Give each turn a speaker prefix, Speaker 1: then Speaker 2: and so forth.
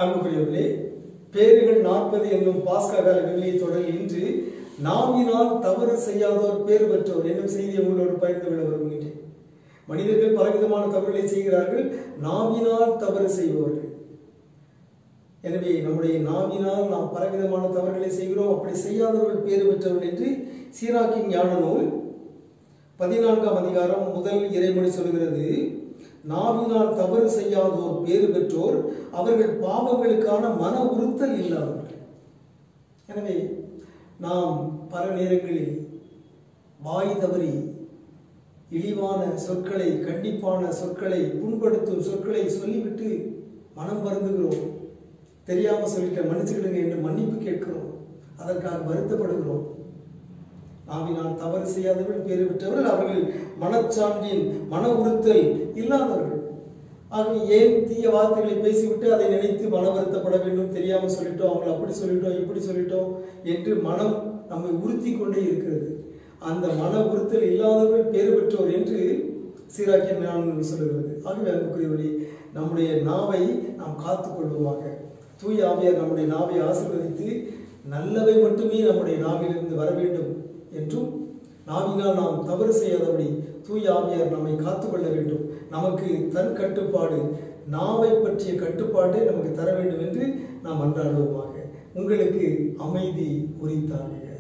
Speaker 1: அன்புக்குரியவர்களே பேறுகள் நாற்பது என்னும் பாஸ்கா கால விவிலிய தொடரில் இன்று நாவினால் தவறு செய்யாதோர் பேறு பெற்றோர் என்னும் செய்தியை உங்களோடு பகிர்ந்து கொள்ள விரும்புகின்றேன் மனிதர்கள் பலவிதமான தவறுகளை செய்கிறார்கள் நாவினால் தவறு செய்பவர்கள் எனவே நம்முடைய நாவினால் நாம் பலவிதமான தவறுகளை செய்கிறோம் அப்படி செய்யாதவர்கள் பேறு பெற்றவர்கள் என்று சீராக்கின் ஞான நூல் பதினான்காம் அதிகாரம் முதல் இறைமொழி சொல்கிறது நாவினால் தவறு செய்யாதோர் பேறு பெற்றோர் அவர்கள் பாவங்களுக்கான மன உறுத்தல் இல்லாதவர்கள் எனவே நாம் பல நேரங்களில் வாய் தவறி இழிவான சொற்களை கண்டிப்பான சொற்களை புண்படுத்தும் சொற்களை சொல்லிவிட்டு மனம் வருந்துகிறோம் தெரியாம சொல்லிட்ட மன்னிச்சுக்கிடுங்க என்று மன்னிப்பு கேட்கிறோம் அதற்காக வருத்தப்படுகிறோம் நாவினால் தவறு செய்யாதவர்கள் பேறு பெற்றவர்கள் அவர்கள் மனச்சான்றின் மன உறுத்தல் இல்லாதவர்கள் ஆகவே ஏன் தீய வார்த்தைகளை பேசிவிட்டு அதை நினைத்து மன வருத்தப்பட வேண்டும் தெரியாம சொல்லிட்டோம் அவங்களை அப்படி சொல்லிட்டோம் இப்படி சொல்லிட்டோம் என்று மனம் நம்மை உறுத்தி கொண்டே இருக்கிறது அந்த மன உறுத்தல் இல்லாதவர்கள் பேறு பெற்றோர் என்று சீராக்கிய ஞானம் சொல்லுகிறது ஆகவே அன்புக்குரியவழி நம்முடைய நாவை நாம் காத்துக் கொள்வோமாக தூய ஆவியார் நம்முடைய நாவை ஆசீர்வதித்து நல்லவை மட்டுமே நம்முடைய நாவிலிருந்து வர வேண்டும் என்றும் நாவினால் நாம் தவறு செய்யாதபடி தூய ஆவியார் நம்மை காத்துக்கொள்ள வேண்டும் நமக்கு தன் கட்டுப்பாடு நாவை பற்றிய கட்டுப்பாட்டை நமக்கு தர வேண்டும் என்று நாம் அன்றாடுவோமாக உங்களுக்கு அமைதி உரித்தாங்க